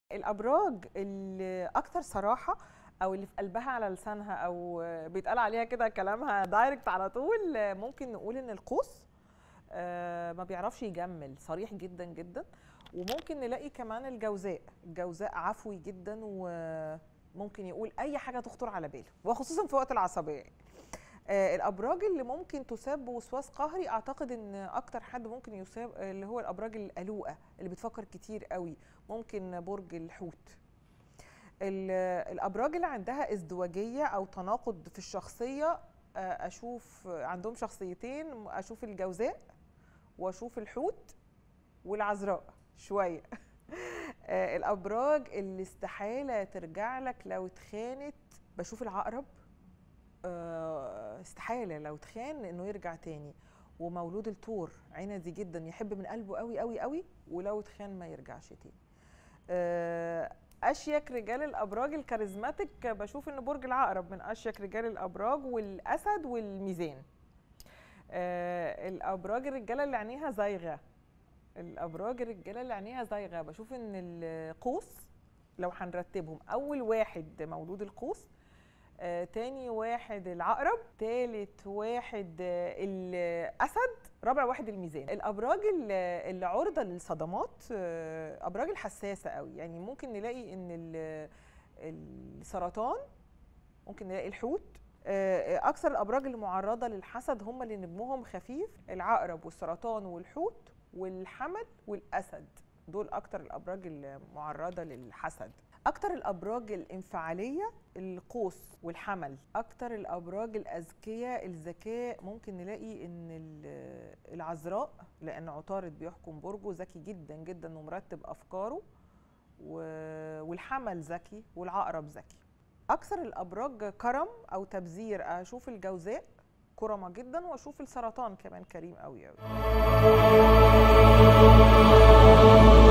الابراج اللي اكتر صراحه او اللي في قلبها على لسانها او بيتقال عليها كده كلامها دايركت على طول ممكن نقول ان القوس آه، ما بيعرفش يجمل صريح جدا جدا وممكن نلاقي كمان الجوزاء الجوزاء عفوي جدا وممكن يقول اي حاجه تخطر على باله وخصوصا في وقت العصبيه آه، الابراج اللي ممكن تصاب بوسواس قهري اعتقد ان اكتر حد ممكن يصاب اللي هو الابراج القلوقه اللي بتفكر كتير قوي ممكن برج الحوت الابراج اللي عندها ازدواجيه او تناقض في الشخصيه آه، اشوف عندهم شخصيتين اشوف الجوزاء واشوف الحوت والعذراء شويه آه، الابراج اللي استحاله ترجع لك لو اتخانت بشوف العقرب آه، استحاله لو اتخان انه يرجع تاني ومولود الثور عنزي جدا يحب من قلبه قوي قوي قوي ولو اتخان ما يرجعش تاني آه، اشيك رجال الابراج الكاريزماتيك بشوف ان برج العقرب من اشيك رجال الابراج والاسد والميزان آه، الابراج الرجاله اللي عينيها زايغه الابراج الرجاله اللي عينيها زايغه بشوف ان القوس لو هنرتبهم اول واحد مولود القوس آه، تاني واحد العقرب تالت واحد آه، الاسد رابع واحد الميزان الابراج اللي اللي عرضه للصدمات آه، ابراج الحساسه قوي يعني ممكن نلاقي ان ال- السرطان ممكن نلاقي الحوت آه، اكثر الابراج اللي معرضه للحسد هم اللي نجمهم خفيف العقرب والسرطان والحوت والحمل والاسد دول اكتر الابراج المعرضه للحسد اكتر الابراج الانفعاليه القوس والحمل اكتر الابراج الاذكياء الذكاء ممكن نلاقي ان ال- العذراء لان عطارد بيحكم برجه ذكي جدا جدا ومرتب افكاره و- والحمل ذكي والعقرب ذكي اكثر الابراج كرم او تبذير اشوف الجوزاء كرمه جدا واشوف السرطان كمان كريم قوي قوي